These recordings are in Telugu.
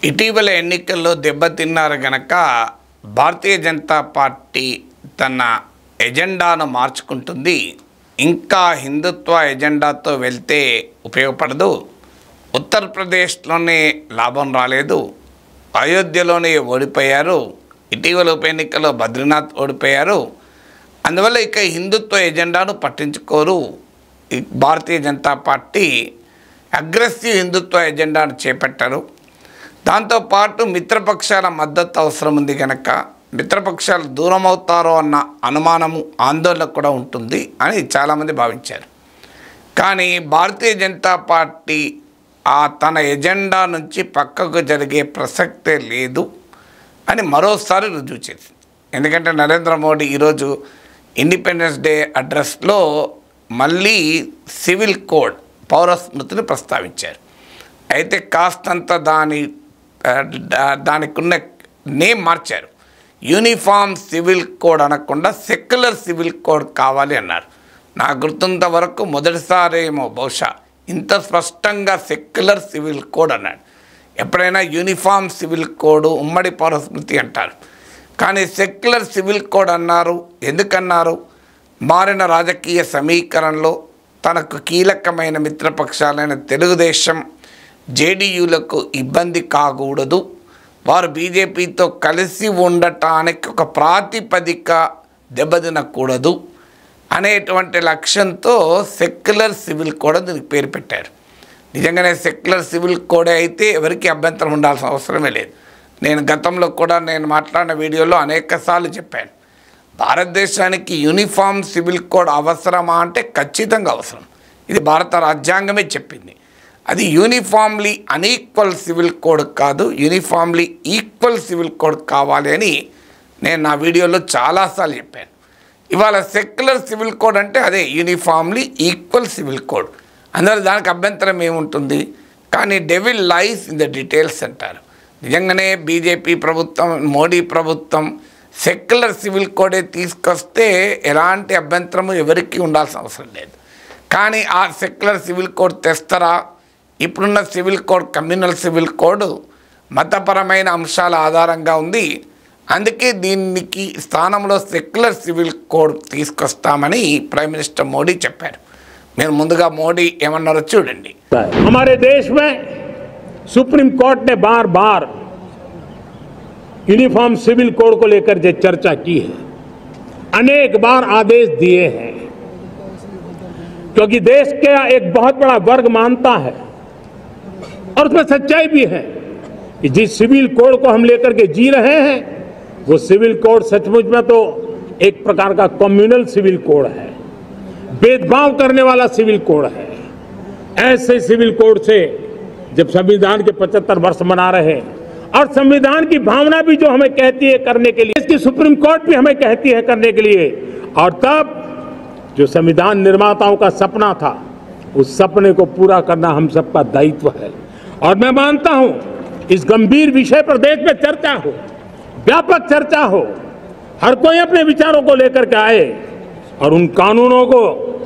ఇటీవల ఎన్నికల్లో దెబ్బతిన్నారు గనక భారతీయ జనతా పార్టీ తన ఎజెండాను మార్చుకుంటుంది ఇంకా హిందుత్వ ఎజెండాతో వెళ్తే ఉపయోగపడదు ఉత్తరప్రదేశ్లోనే లాభం రాలేదు అయోధ్యలోనే ఓడిపోయారు ఇటీవల ఉప ఎన్నికల్లో బద్రీనాథ్ ఓడిపోయారు అందువల్ల ఇక హిందుత్వ ఎజెండాను పట్టించుకోరు ఈ భారతీయ జనతా పార్టీ అగ్రెసివ్ హిందుత్వ ఎజెండాను చేపట్టారు దాంతోపాటు మిత్రపక్షాల మద్దతు అవసరం ఉంది కనుక మిత్రపక్షాలు దూరం అవుతారో అన్న అనుమానము ఆందోళన కూడా ఉంటుంది అని చాలామంది భావించారు కానీ భారతీయ జనతా పార్టీ ఆ తన ఎజెండా నుంచి పక్కకు జరిగే ప్రసక్తే లేదు అని మరోసారి రుజువు చేసింది ఎందుకంటే నరేంద్ర మోడీ ఈరోజు ఇండిపెండెన్స్ డే అడ్రస్లో మళ్ళీ సివిల్ కోడ్ పౌర స్మృతిని ప్రస్తావించారు అయితే కాస్తంత దాని ఆ, దా- దానికి ఉన్న నేమ్ మార్చారు యూనిఫామ్ సివిల్ కోడ్ అనకుండా సెక్యులర్ సివిల్ కోడ్ కావాలి అన్నారు నాకు గుర్తున్నంత వరకు మొదటిసారేమో బహుశా ఇంత స్పష్టంగా సెక్యులర్ సివిల్ కోడ్ అన్నాడు ఎప్పుడైనా యూనిఫామ్ సివిల్ కోడ్ ఉమ్మడి పౌరస్మృతి అంటారు కానీ సెక్యులర్ సివిల్ కోడ్ అన్నారు ఎందుకన్నారు మారిన రాజకీయ సమీకరణలో తనకు కీలకమైన మిత్రపక్షాలైన తెలుగుదేశం జేడీయూలకు ఇబ్బంది కాకూడదు వారు బీజేపీతో కలిసి ఉండటానికి ఒక ప్రాతిపదిక దెబ్బతినకూడదు అనేటువంటి లక్ష్యంతో సెక్యులర్ సివిల్ కోడ్ అని దీనికి పేరు పెట్టారు నిజంగానే సెక్యులర్ సివిల్ కోడ్ అయితే ఎవరికి అభ్యంతరం ఉండాల్సిన అవసరమే లేదు నేను గతంలో కూడా నేను మాట్లాడిన వీడియోలో అనేక సార్లు చెప్పాను భారతదేశానికి యూనిఫామ్ సివిల్ కోడ్ అవసరమా అంటే ఖచ్చితంగా అవసరం ఇది భారత రాజ్యాంగమే చెప్పింది అది యూనిఫామ్లీ అన్ఈక్వల్ సివిల్ కోడ్ కాదు యూనిఫామ్లీ ఈక్వల్ సివిల్ కోడ్ కావాలి అని నేను నా వీడియోలో చాలాసార్లు చెప్పాను ఇవాళ సెక్యులర్ సివిల్ కోడ్ అంటే అదే యూనిఫామ్లీ ఈక్వల్ సివిల్ కోడ్ అందువల్ల దానికి అభ్యంతరం ఏముంటుంది కానీ devil lies in the details అంటారు నిజంగానే బీజేపీ ప్రభుత్వం మోడీ ప్రభుత్వం సెక్యులర్ సివిల్ కోడే తీసుకొస్తే ఎలాంటి అభ్యంతరము ఎవరికి ఉండాల్సిన అవసరం లేదు కానీ ఆ సెక్యులర్ సివిల్ కోడ్ తెస్తారా ఇప్పుడున్న civil code communal civil code మతపరమైన అంశాల ఆధారంగా ఉంది అందుకే దీనికి స్థానంలో సెక్యులర్ సివిల్ కోడ్ తీసుకొస్తామని ప్రైమ్ మినిస్టర్ మోడీ చెప్పారు మీరు ముందుగా మోడీ ఏమన్నారో చూడండి हमारे देश में सुप्रीम कोर्ट ने बार बार यूनिफॉर्म सिविल कोड को लेकर जो चर्चा की है अनेक बार आदेश दिए हैं क्योंकि देश का एक बहुत बड़ा वर्ग मानता है और उसमें सच्चाई भी है कि जिस सिविल कोड को हम लेकर के जी रहे हैं वो सिविल कोड सचमुच में तो एक प्रकार का कम्युनल सिविल कोड है भेदभाव करने वाला सिविल कोड है ऐसे सिविल कोड से जब संविधान के 75 वर्ष मना रहे हैं और संविधान की भावना भी जो हमें कहती है करने के लिए इसकी सुप्रीम कोर्ट भी हमें कहती है करने के लिए और तब जो संविधान निर्माताओं का सपना था उस सपने को पूरा करना हम सबका दायित्व है और मैं मानता हूं इस गंभीर विषय पर देश में चर्चा हो व्यापक चर्चा हो हर कोई अपने विचारों को लेकर के आए और उन कानूनों को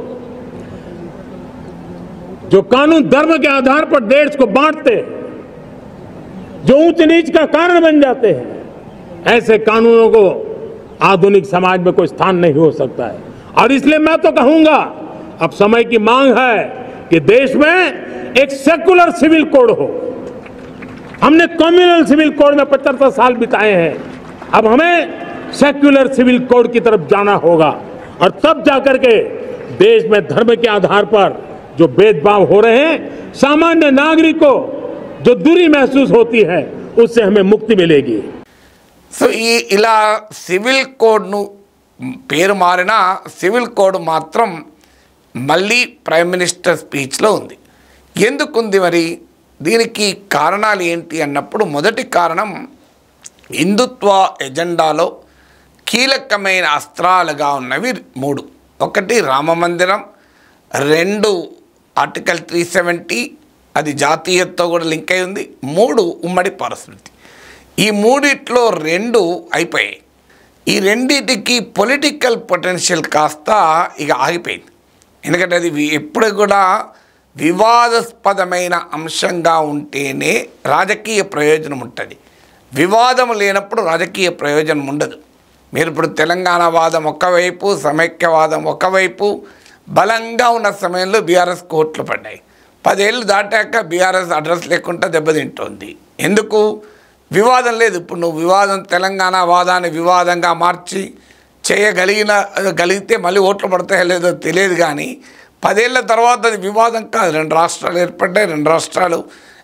जो कानून धर्म के आधार पर देश को बांटते हैं जो ऊंच नीच का कारण बन जाते हैं ऐसे कानूनों को आधुनिक समाज में कोई स्थान नहीं हो सकता है और इसलिए मैं तो कहूंगा अब समय की मांग है कि देश में एक सेकुलर सिविल कोड हो हमने कम्युनल सिविल कोड में पचहत्तर साल बिताए हैं अब हमें सेक्युलर सिविल कोड की तरफ जाना होगा और तब जाकर के देश में धर्म के आधार पर जो भेदभाव हो रहे हैं सामान्य नागरिक को जो दूरी महसूस होती है उससे हमें मुक्ति मिलेगी సో ఈ ఇలా సివిల్ కోడ్ను పేరు మారిన సివిల్ కోడ్ మాత్రం మళ్ళీ ప్రైమ్ మినిస్టర్ స్పీచ్లో ఉంది ఎందుకుంది మరి దీనికి కారణాలు ఏంటి అన్నప్పుడు మొదటి కారణం హిందుత్వ ఎజెండాలో కీలకమైన అస్త్రాలుగా ఉన్నవి మూడు ఒకటి రామ మందిరం రెండు ఆర్టికల్ త్రీ సెవెంటీ అది జాతీయతతో కూడా లింక్ అయి ఉంది మూడు ఉమ్మడి పరస్మృతి ఈ మూడిట్లో రెండు అయిపోయాయి ఈ రెండిటికి పొలిటికల్ పొటెన్షియల్ కాస్త ఇక ఆగిపోయింది ఎందుకంటే అది వి- ఎప్పుడు కూడా వివాదాస్పదమైన అంశంగా ఉంటేనే రాజకీయ ప్రయోజనం ఉంటుంది వివాదం లేనప్పుడు రాజకీయ ప్రయోజనం ఉండదు మీరు ఇప్పుడు తెలంగాణ వాదం ఒకవైపు సమైక్యవాదం ఒకవైపు బలంగా ఉన్న సమయంలో బీఆర్ఎస్ కోట్లు పడ్డాయి పదేళ్ళు దాటాక బీఆర్ఎస్ అడ్రస్ లేకుండా దెబ్బతింటోంది ఎందుకు వివాదం లేదు ఇప్పుడు నువ్వు వివాదం తెలంగాణ వాదాన్ని వివాదంగా మార్చి చేయగలిగిన గలిగితే మళ్ళీ ఓట్లు పడతాయో లేదో తెలియదు కానీ పదేళ్ల తర్వాత అది వివాదం కాదు రెండు రాష్ట్రాలు ఏర్పడ్డాయి రెండు రాష్ట్రాలు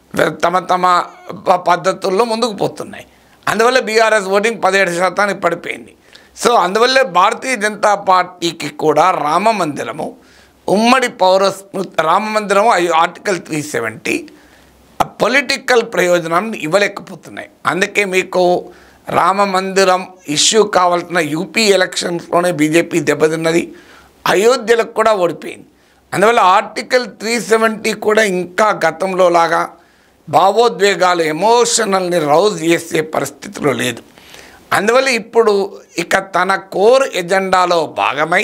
తమ తమ ప- పద్ధతుల్లో ముందుకు పోతున్నాయి అందువల్ల బీఆర్ఎస్ ఓటింగ్ పదిహేడు శాతానికి పడిపోయింది సో అందువల్లే భారతీయ జనతా పార్టీకి కూడా రామ మందిరము ఉమ్మడి పౌర స్మృతి రామ మందిరము ఐ- ఆర్టికల్ త్రీ సెవెంటీ పొలిటికల్ ప్రయోజనాన్ని ఇవ్వలేకపోతున్నాయి అందుకే మీకు రామ మందిరం ఇష్యూ కావాల్సిన యూపీ ఎలక్షన్స్లోనే బీజేపీ దెబ్బతిన్నది అయోధ్యలకు కూడా ఓడిపోయింది అందువల్ల ఆర్టికల్ త్రీ సెవెంటీ కూడా ఇంకా గతంలో లాగా భావోద్వేగాలు ఎమోషనల్ని రౌజ్ చేసే పరిస్థితిలో లేదు అందువల్ల ఇప్పుడు ఇక తన కోర్ ఎజెండాలో భాగమై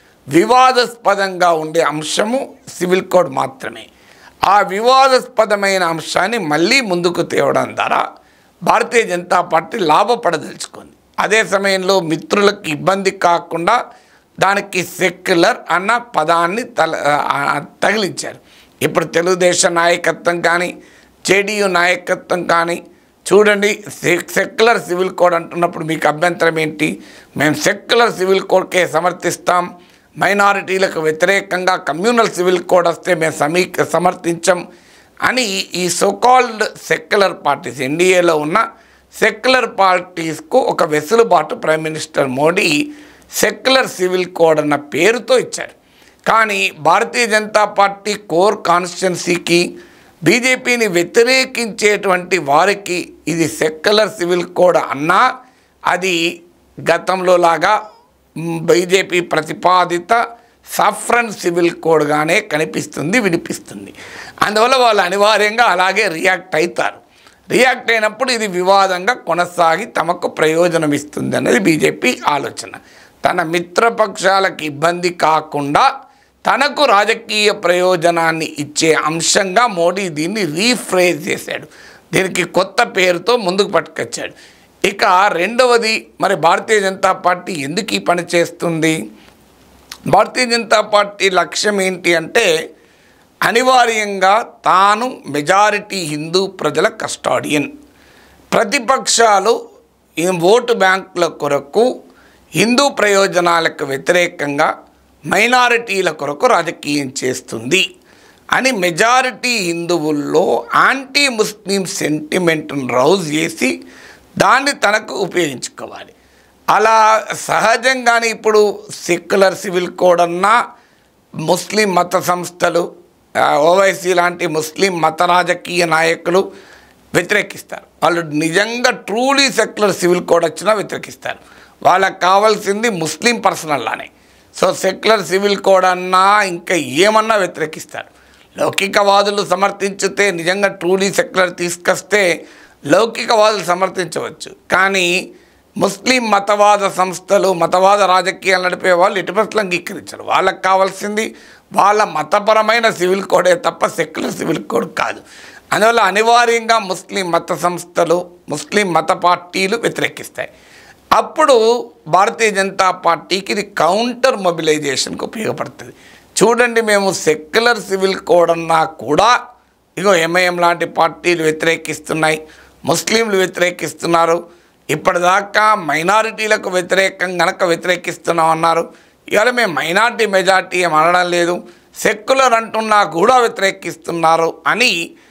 వివాదాస్పదంగా ఉండే అంశము సివిల్ కోడ్ మాత్రమే ఆ వివాదాస్పదమైన అంశాన్ని మళ్ళీ ముందుకు తేవడం ద్వారా భారతీయ జనతా పార్టీ లాభపడదలుచుకుంది అదే సమయంలో మిత్రులకు ఇబ్బంది కాకుండా దానికి సెక్యులర్ అన్న పదాన్ని తల ఆ, తగిలించారు ఇప్పుడు తెలుగుదేశం నాయకత్వం కానీ జేడీయూ నాయకత్వం కానీ చూడండి సె- సెక్యులర్ సివిల్ కోడ్ అంటున్నప్పుడు మీకు అభ్యంతరం ఏంటి మేము సెక్యులర్ సివిల్ కోడ్కే సమర్థిస్తాం మైనారిటీలకు వ్యతిరేకంగా కమ్యూనల్ సివిల్ కోడ్ వస్తే మేము సమీ సమర్థించం అని ఈ సోకాల్డ్ సెక్యులర్ పార్టీస్ ఎన్డీఏలో ఉన్న సెక్యులర్ పార్టీస్కు ఒక వెసులుబాటు prime minister Modi secular civil code అన్న పేరుతో ఇచ్చారు కానీ భారతీయ జనతా పార్టీ కోర్ కాన్స్టిట్యున్సీకి బీజేపీని వ్యతిరేకించేటువంటి వారికి ఇది సెక్యులర్ సివిల్ కోడ్ అన్నా అది గతంలో లాగా మ్, బీజేపీ ప్రతిపాదిత సఫ్రన్ సివిల్ కోడ్గానే కనిపిస్తుంది వినిపిస్తుంది అందువల్ల వాళ్ళు అనివార్యంగా అలాగే రియాక్ట్ అవుతారు రియాక్ట్ అయినప్పుడు ఇది వివాదంగా కొనసాగి తమకు ప్రయోజనం ఇస్తుంది అనేది బీజేపీ ఆలోచన తన మిత్రపక్షాలకు ఇబ్బంది కాకుండా తనకు రాజకీయ ప్రయోజనాన్ని ఇచ్చే అంశంగా మోడీ దీన్ని రీఫ్రేజ్ చేశాడు దీనికి కొత్త పేరుతో ముందుకు పట్టుకొచ్చాడు ఇక రెండవది మరి భారతీయ జనతా పార్టీ ఎందుకు ఈ పని చేస్తుంది భారతీయ జనతా పార్టీ లక్ష్యం ఏంటి అంటే అనివార్యంగా తాను మెజారిటీ హిందూ ప్రజల కస్టాడియన్ ప్రతిపక్షాలు ఈ ఓటు బ్యాంకుల కొరకు హిందూ ప్రయోజనాలకు వ్యతిరేకంగా మైనారిటీల కొరకు రాజకీయం చేస్తుంది అని మెజారిటీ హిందువుల్లో యాంటీ ముస్లిం సెంటిమెంట్ను రౌజ్ చేసి దాన్ని తనకు ఉపయోగించుకోవాలి అలా సహజంగానే ఇప్పుడు సెక్యులర్ సివిల్ కోడ్ అన్నా ముస్లిం మత సంస్థలు ఆ, ఓవైసీ లాంటి ముస్లిం మత రాజకీయ నాయకులు వ్యతిరేకిస్తారు వాళ్ళు నిజంగా ట్రూలీ సెక్యులర్ సివిల్ కోడ్ వచ్చినా వ్యతిరేకిస్తారు వాళ్ళకి కావాల్సింది ముస్లిం పర్సనల్ లానే సో సెక్యులర్ సివిల్ కోడ్ అన్నా ఇంకా ఏమన్నా వ్యతిరేకిస్తారు లౌకికవాదులు సమర్థించితే నిజంగా ట్రూలీ సెక్యులర్ తీసుకొస్తే లౌకికవాదులు సమర్థించవచ్చు కానీ ముస్లిం మతవాద సంస్థలు మతవాద రాజకీయాలు నడిపే వాళ్ళు ఎటుపట్ల అంగీకరించరు వాళ్ళకి కావాల్సింది వాళ్ళ మతపరమైన సివిల్ కోడే తప్ప సెక్యులర్ సివిల్ కోడ్ కాదు అందువల్ల అనివార్యంగా ముస్లిం మత సంస్థలు ముస్లిం మత పార్టీలు వ్యతిరేకిస్తాయి అప్పుడు భారతీయ జనతా పార్టీకి ఇది కౌంటర్ మొబిలైజేషన్కి ఉపయోగపడుతుంది చూడండి మేము సెక్యులర్ సివిల్ కోడ్ అన్నా కూడా ఇగో ఎంఐఎం లాంటి పార్టీలు వ్యతిరేకిస్తున్నాయి ముస్లింలు వ్యతిరేకిస్తున్నారు ఇప్పటిదాకా మైనారిటీలకు వ్యతిరేకం గనక వ్యతిరేకిస్తున్నాం అన్నారు ఇవాళ మేము మైనారిటీ మెజార్టీ ఏం అనడం లేదు సెక్యులర్ అంటున్నా కూడా వ్యతిరేకిస్తున్నారు అని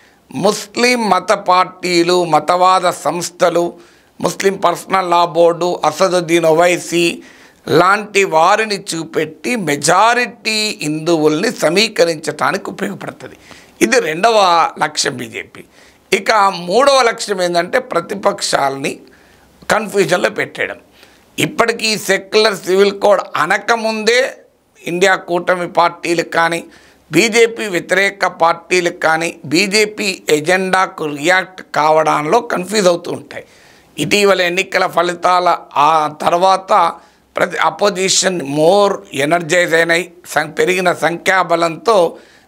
ముస్లిం మత పార్టీలు మతవాద సంస్థలు Muslim personal law board Asaduddin Owaisi లాంటి వారిని చూపెట్టి మెజారిటీ హిందువుల్ని సమీకరించడానికి ఉపయోగపడుతుంది ఇది రెండవ లక్ష్యం బీజేపీ ఇక మూడవ లక్ష్యం ఏంటంటే ప్రతిపక్షాలని కన్ఫ్యూజన్లో పెట్టేయడం ఇప్పటికీ సెక్యులర్ సివిల్ కోడ్ అనకముందే ఇండియా కూటమి పార్టీలకు కానీ బీజేపీ వ్యతిరేక పార్టీలకు కానీ బీజేపీ ఎజెండాకు రియాక్ట్ కావడంలో కన్ఫ్యూజ్ అవుతూ ఉంటాయి ఇటీవల ఎన్నికల ఫలితాల ఆ తర్వాత ప్రతి అపోజిషన్ మోర్ ఎనర్జైజ్ అయినాయి సం పెరిగిన సంఖ్యాబలంతో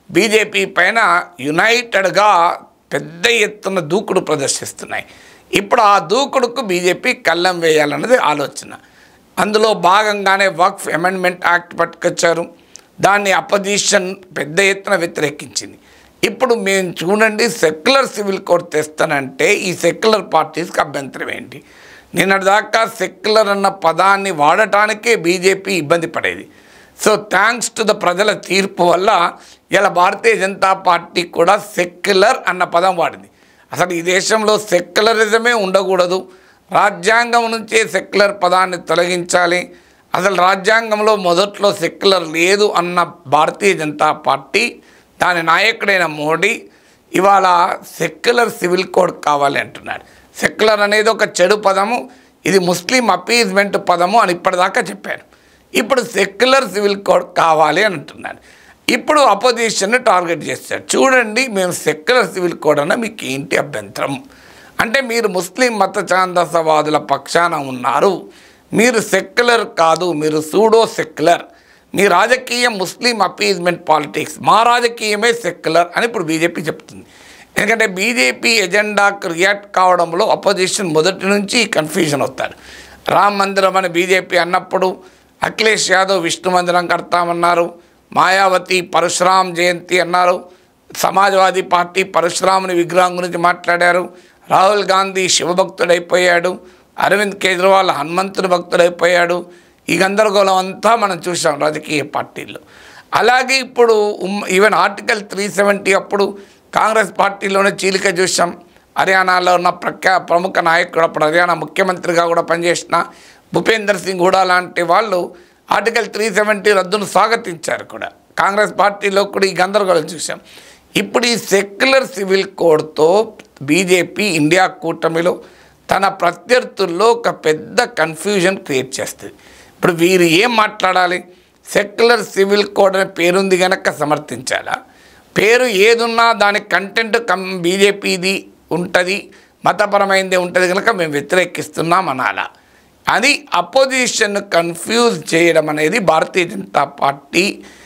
బీజేపీ పైన యునైటెడ్గా పెద్ద ఎత్తున దూకుడు ప్రదర్శిస్తున్నాయి ఇప్పుడు ఆ దూకుడుకు బీజేపీ కళ్ళం వేయాలన్నది ఆలోచన అందులో భాగంగానే వక్ఫ్ అమెండ్మెంట్ యాక్ట్ పట్టుకొచ్చారు దాన్ని అపోజిషన్ పెద్ద ఎత్తున వ్యతిరేకించింది ఇప్పుడు మేము చూడండి సెక్యులర్ సివిల్ కోడ్ తెస్తానంటే ఈ సెక్యులర్ పార్టీస్కి అభ్యంతరం ఏంటి నిన్నటిదాకా సెక్యులర్ అన్న పదాన్ని వాడటానికే బీజేపీ ఇబ్బంది పడేది సో థ్యాంక్స్ టు ద ప్రజల తీర్పు వల్ల ఇలా భారతీయ జనతా పార్టీ కూడా సెక్యులర్ అన్న పదం వాడింది అసలు ఈ దేశంలో సెక్యులరిజమే ఉండకూడదు రాజ్యాంగం నుంచే సెక్యులర్ పదాన్ని తొలగించాలి అసలు రాజ్యాంగంలో మొదట్లో సెక్యులర్ లేదు అన్న భారతీయ జనతా పార్టీ దాని నాయకుడైన మోడీ ఇవాళ సెక్యులర్ సివిల్ కోడ్ కావాలి అంటున్నాడు సెక్యులర్ అనేది ఒక చెడు పదము ఇది ముస్లిం అపీజ్మెంట్ పదము అని ఇప్పటిదాకా చెప్పారు ఇప్పుడు సెక్యులర్ సివిల్ కోడ్ కావాలి అని అంటున్నాడు ఇప్పుడు అపోజిషన్ని టార్గెట్ చేస్తారు చూడండి మేము సెక్యులర్ సివిల్ కోడ్ అన్న మీకు ఏంటి అభ్యంతరం అంటే మీరు ముస్లిం మత ఛాందసవాదుల పక్షాన ఉన్నారు మీరు సెక్యులర్ కాదు మీరు సూడో సెక్యులర్ మీ రాజకీయం ముస్లిం అపీజ్మెంట్ పాలిటిక్స్ మా రాజకీయమే సెక్యులర్ అని ఇప్పుడు బీజేపీ చెప్తుంది ఎందుకంటే బీజేపీ ఎజెండాకు రియాక్ట్ కావడంలో అపోజిషన్ మొదటి నుంచి కన్ఫ్యూజన్ అవుతారు రామ్ మందిరం అని బీజేపీ అన్నప్పుడు అఖిలేష్ యాదవ్ విష్ణు మందిరం కడతామన్నారు మాయావతి పరశురామ్ జయంతి అన్నారు సమాజ్వాదీ పార్టీ పరశురాముని విగ్రహం గురించి మాట్లాడారు రాహుల్ గాంధీ శివభక్తుడైపోయాడు అరవింద్ కేజ్రీవాల్ హనుమంతుని భక్తుడైపోయాడు ఈ గందరగోళం అంతా మనం చూసాం రాజకీయ పార్టీల్లో అలాగే ఇప్పుడు um- even article three seventy అప్పుడు కాంగ్రెస్ పార్టీలోనే చీలిక చూసాం హర్యానాలో ఉన్న ప్రఖ్యా ప్రముఖ నాయకుడు అప్పుడు హర్యానా ముఖ్యమంత్రిగా కూడా పనిచేసిన భూపేందర్ సింగ్ హూడా లాంటి వాళ్ళు ఆర్టికల్ త్రీ సెవెంటీ రద్దును స్వాగతించారు కూడా కాంగ్రెస్ పార్టీలో కూడా ఈ గందరగోళం చూసాం ఇప్పుడు ఈ సెక్యులర్ సివిల్ కోడ్తో బీజేపీ ఇండియా కూటమిలో తన ప్రత్యర్థుల్లో ఒక పెద్ద కన్ఫ్యూజన్ క్రియేట్ చేస్తుంది ఇప్పుడు వీరు ఏం మాట్లాడాలి సెక్యులర్ సివిల్ కోడ్ అనే పేరుంది కనుక సమర్థించాలా పేరు ఏదున్నా దాని కంటెంట్ కం బీజేపీది ఉంటుంది మతపరమైనది ఉంటుంది కనుక మేము వ్యతిరేకిస్తున్నాం అనాలా అని అపోజిషన్ కన్ఫ్యూజ్ చేయడం అనేది భారతీయ జనతా పార్టీ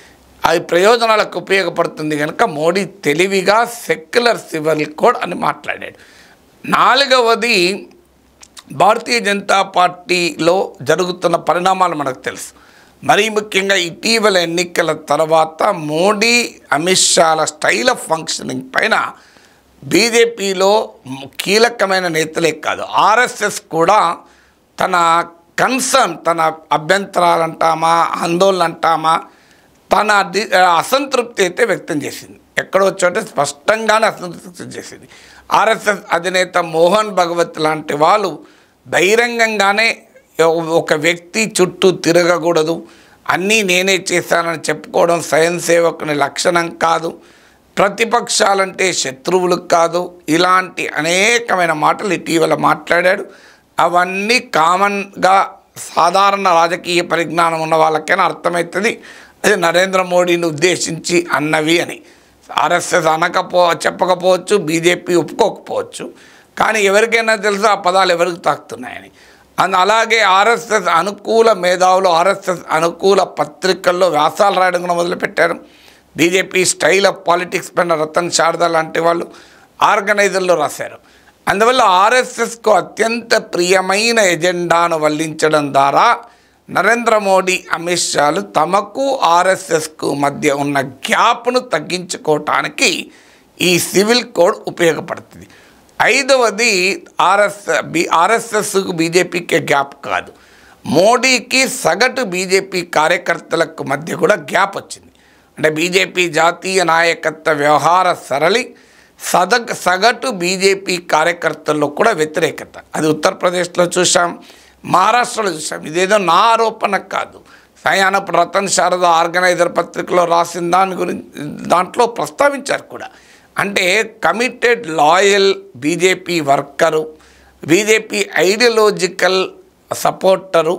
అది ప్రయోజనాలకు ఉపయోగపడుతుంది కనుక మోడీ తెలివిగా సెక్యులర్ సివిల్ కోడ్ అని మాట్లాడాడు నాలుగవది భారతీయ జనతా పార్టీలో జరుగుతున్న పరిణామాలు మనకు తెలుసు మరీ ముఖ్యంగా ఇటీవల ఎన్నికల తర్వాత మోడీ అమిత్ షాల స్టైల్ ఆఫ్ ఫంక్షనింగ్ పైన బీజేపీలో కీలకమైన నేతలే కాదు ఆర్ఎస్ఎస్ కూడా తన కన్సర్న్ తన అభ్యంతరాలు అంటామా ఆందోళన అంటామా తన ది అసంతృప్తి అయితే వ్యక్తం చేసింది ఎక్కడో చోట స్పష్టంగానే అసంతృప్తి వ్యక్తం చేసింది ఆర్ఎస్ఎస్ అధినేత మోహన్ భగవత్ లాంటి వాళ్ళు బహిరంగంగానే ఒక వ్యక్తి చుట్టూ తిరగకూడదు అన్నీ నేనే చేశానని చెప్పుకోవడం స్వయం సేవకుని లక్షణం కాదు ప్రతిపక్షాలంటే శత్రువులు కాదు ఇలాంటి అనేకమైన మాటలు ఇటీవల మాట్లాడాడు అవన్నీ కామన్గా సాధారణ రాజకీయ పరిజ్ఞానం ఉన్న వాళ్ళకైనా అర్థమవుతుంది అది నరేంద్ర మోడీని ఉద్దేశించి అన్నవి అని ఆర్ఎస్ఎస్ అనకపో చెప్పకపోవచ్చు బీజేపీ ఒప్పుకోకపోవచ్చు కానీ ఎవరికైనా తెలుసు ఆ పదాలు ఎవరికి తాకుతున్నాయని అండ్ అలాగే ఆర్ఎస్ఎస్ అనుకూల మేధావులు ఆర్ఎస్ఎస్ అనుకూల పత్రికల్లో వ్యాసాలు రాయడం కూడా మొదలుపెట్టారు బీజేపీ స్టైల్ ఆఫ్ పాలిటిక్స్ పైన రతన్ శారద లాంటి వాళ్ళు ఆర్గనైజర్లో రాశారు అందువల్ల ఆర్ఎస్ఎస్కు అత్యంత ప్రియమైన ఎజెండాను వల్లించడం ద్వారా నరేంద్ర మోడీ అమిత్ షాలు తమకు ఆర్ఎస్ఎస్కు మధ్య ఉన్న గ్యాప్ను తగ్గించుకోవటానికి ఈ సివిల్ కోడ్ ఉపయోగపడుతుంది ఐదవది ఆర్ఎస్ బి ఆర్ఎస్ఎస్కు బీజేపీకి గ్యాప్ కాదు మోడీకి సగటు బీజేపీ కార్యకర్తలకు మధ్య కూడా గ్యాప్ వచ్చింది అంటే బీజేపీ జాతీయ నాయకత్వ వ్యవహార సరళి సద సగటు బీజేపీ కార్యకర్తల్లో కూడా వ్యతిరేకత అది ఉత్తరప్రదేశ్లో చూసాం మహారాష్ట్రలో చూసాం ఇదేదో నా ఆరోపణ కాదు సయానపు రతన్ శారద ఆర్గనైజర్ పత్రికలో రాసిన దాని గురించి దాంట్లో ప్రస్తావించారు కూడా అంటే committed loyal BJP worker BJP ideological supporter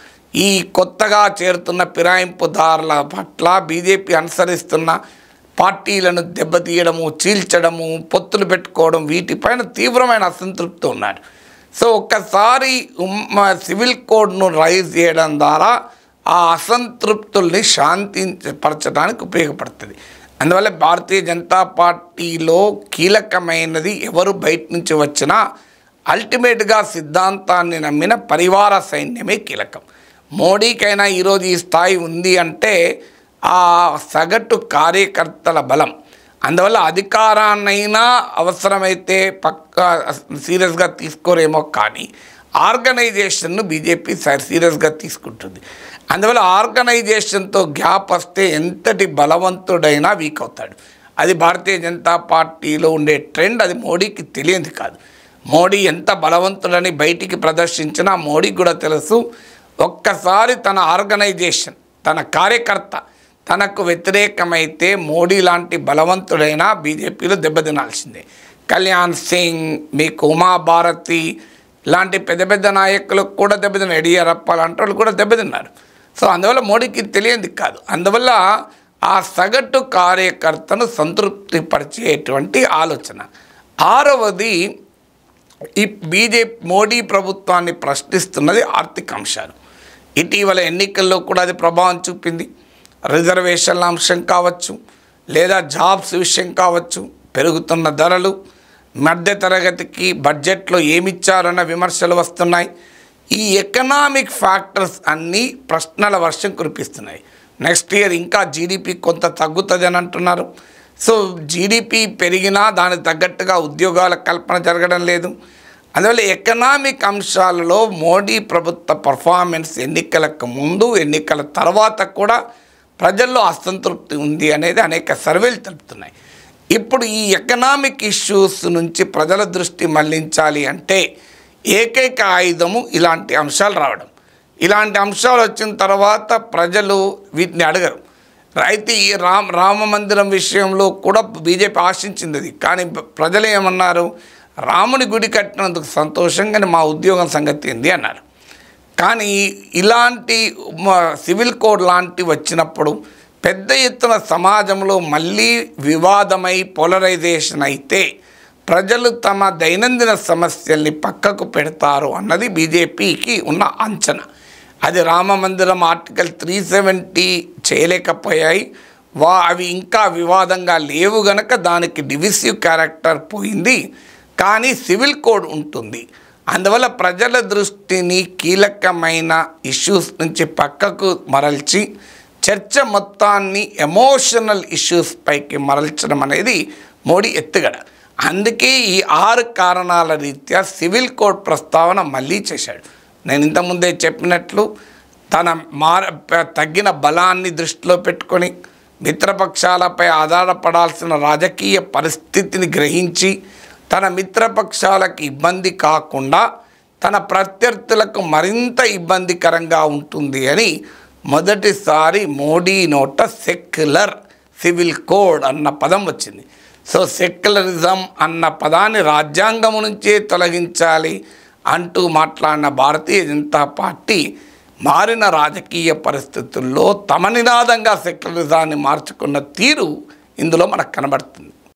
ఈ కొత్తగా చేరుతున్న ఫిరాయింపుదారుల పట్ల బీజేపీ అనుసరిస్తున్న పార్టీలను దెబ్బతీయడము చీల్చడము పొత్తులు పెట్టుకోవడం వీటిపైన తీవ్రమైన అసంతృప్తి ఉన్నారు సో ఒక్కసారి ఉమ్మ సివిల్ కోడ్ను రైజ్ చేయడం ద్వారా ఆ అసంతృప్తుల్ని శాంతించపరచడానికి ఉపయోగపడుతుంది అందువల్ల భారతీయ జనతా పార్టీలో కీలకమైనది ఎవరు బయట నుంచి వచ్చినా అల్టిమేట్గా సిద్ధాంతాన్ని నమ్మిన పరివార సైన్యమే కీలకం మోడీకైనా ఈరోజు ఈ స్థాయి ఉంది అంటే ఆ సగటు కార్యకర్తల బలం అందువల్ల అధికారాన్నైనా అవసరమైతే పక్క సీరియస్గా తీసుకోరేమో కానీ ఆర్గనైజేషన్ను బీజేపీ సీరియస్గా తీసుకుంటుంది అందువల్ల ఆర్గనైజేషన్తో గ్యాప్ వస్తే ఎంతటి బలవంతుడైనా వీక్ అవుతాడు అది భారతీయ జనతా పార్టీలో ఉండే ట్రెండ్ అది మోడీకి తెలియంది కాదు మోడీ ఎంత బలవంతుడని బయటికి ప్రదర్శించినా మోడీకి కూడా తెలుసు ఒక్కసారి తన ఆర్గనైజేషన్ తన కార్యకర్త తనకు వ్యతిరేకమైతే మోడీ లాంటి బలవంతుడైనా బీజేపీలో దెబ్బతినాల్సిందే కళ్యాణ్ సింగ్ మీకు ఉమాభారతి లాంటి పెద్ద పెద్ద నాయకులకు కూడా దెబ్బతిన్నారు యడియూరప్ప లాంటి వాళ్ళు కూడా దెబ్బతిన్నారు సో అందువల్ల మోడీకి తెలియంది కాదు అందువల్ల ఆ సగటు కార్యకర్తను సంతృప్తిపరిచేటువంటి ఆలోచన ఆరవది ఈ బీజేపీ మోడీ ప్రభుత్వాన్ని ప్రశ్నిస్తున్నది ఆర్థిక అంశాలు ఇటీవల ఎన్నికల్లో కూడా అది ప్రభావం చూపింది రిజర్వేషన్ల అంశం కావచ్చు లేదా జాబ్స్ విషయం కావచ్చు పెరుగుతున్న ధరలు మధ్యతరగతికి బడ్జెట్లో ఏమిచ్చారన్న విమర్శలు వస్తున్నాయి ఈ ఎకనామిక్ ఫ్యాక్టర్స్ అన్నీ ప్రశ్నల వర్షం కురిపిస్తున్నాయి నెక్స్ట్ ఇయర్ ఇంకా జీడిపి కొంత తగ్గుతుంది అని అంటున్నారు సో జీడిపి పెరిగినా దానికి తగ్గట్టుగా ఉద్యోగాల కల్పన జరగడం లేదు అందువల్ల ఎకనామిక్ అంశాలలో మోడీ ప్రభుత్వ పర్ఫార్మెన్స్ ఎన్నికలకు ముందు ఎన్నికల తర్వాత కూడా ప్రజల్లో అసంతృప్తి ఉంది అనేది అనేక సర్వేలు తెలుపుతున్నాయి ఇప్పుడు ఈ ఎకనామిక్ ఇష్యూస్ నుంచి ప్రజల దృష్టి మళ్లించాలి అంటే ఏకైక ఆయుధము ఇలాంటి అంశాలు రావడం ఇలాంటి అంశాలు వచ్చిన తర్వాత ప్రజలు వీటిని అడగరు అయితే ఈ రామ రామ మందిరం విషయంలో కూడా బీజేపీ ఆశించింది అది కానీ ప్రజలు ఏమన్నారు రాముని గుడి కట్టినందుకు సంతోషంగానే మా ఉద్యోగం సంగతి ఏంది అన్నారు కానీ ఇలాంటి మ- సివిల్ కోడ్ లాంటి వచ్చినప్పుడు పెద్ద ఎత్తున సమాజంలో మళ్ళీ వివాదమై పోలరైజేషన్ అయితే ప్రజలు తమ దైనందిన సమస్యల్ని పక్కకు పెడతారు అన్నది బీజేపీకి ఉన్న అంచనా అది రామ మందిరం ఆర్టికల్ త్రీ సెవెంటీ చేయలేకపోయాయి వా అవి ఇంకా వివాదంగా లేవు గనక దానికి డివిసివ్ క్యారెక్టర్ పోయింది కానీ సివిల్ కోడ్ ఉంటుంది అందువల్ల ప్రజల దృష్టిని కీలకమైన ఇష్యూస్ నుంచి పక్కకు మరల్చి చర్చ మొత్తాన్ని ఎమోషనల్ ఇష్యూస్ పైకి మరల్చడం అనేది మోడీ ఎత్తుగడ అందుకే ఈ ఆరు కారణాల రీత్యా సివిల్ కోడ్ ప్రస్తావన మళ్ళీ చేశాడు నేను ఇంతకుముందే చెప్పినట్లు తన మార ప- తగ్గిన బలాన్ని దృష్టిలో పెట్టుకొని మిత్రపక్షాలపై ఆధారపడాల్సిన రాజకీయ పరిస్థితిని గ్రహించి తన మిత్రపక్షాలకు ఇబ్బంది కాకుండా తన ప్రత్యర్థులకు మరింత ఇబ్బందికరంగా ఉంటుంది అని మొదటిసారి మోడీ నోట సెక్యులర్ సివిల్ కోడ్ అన్న పదం వచ్చింది సో సెక్యులరిజం అన్న పదాన్ని రాజ్యాంగం నుంచే తొలగించాలి అంటూ మాట్లాడిన భారతీయ జనతా పార్టీ మారిన రాజకీయ పరిస్థితుల్లో తమ నినాదంగా సెక్యులరిజాన్ని మార్చుకున్న తీరు ఇందులో మనకు కనబడుతుంది